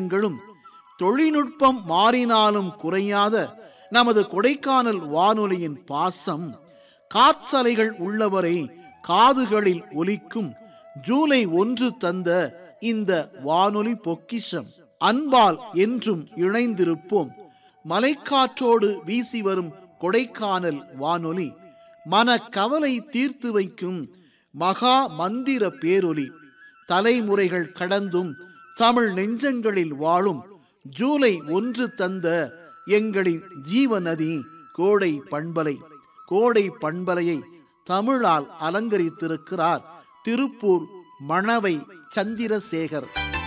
மாற்றங்களும் தொழில்நுட்பம் மாறினாலும் குறையாத நமது கொடைக்கானல் வானொலியின் பாசம் காற்றலைகள் உள்ளவரை காதுகளில் ஒலிக்கும் ஜூலை ஒன்று தந்த இந்த வானொலி பொக்கிஷம் அன்பால் என்றும் இணைந்திருப்போம் மலைக்காற்றோடு வீசி வரும் கொடைக்கானல் வானொலி மனக்கவலை தீர்த்து வைக்கும் மகா மந்திர பேரொலி தலைமுறைகள் கடந்தும் தமிழ் நெஞ்சங்களில் வாழும் ஜூலை ஒன்று தந்த எங்களின் ஜீவநதி கோடை பண்பலை கோடை பண்பலையை தமிழால் அலங்கரித்திருக்கிறார் திருப்பூர் மணவை சந்திரசேகர்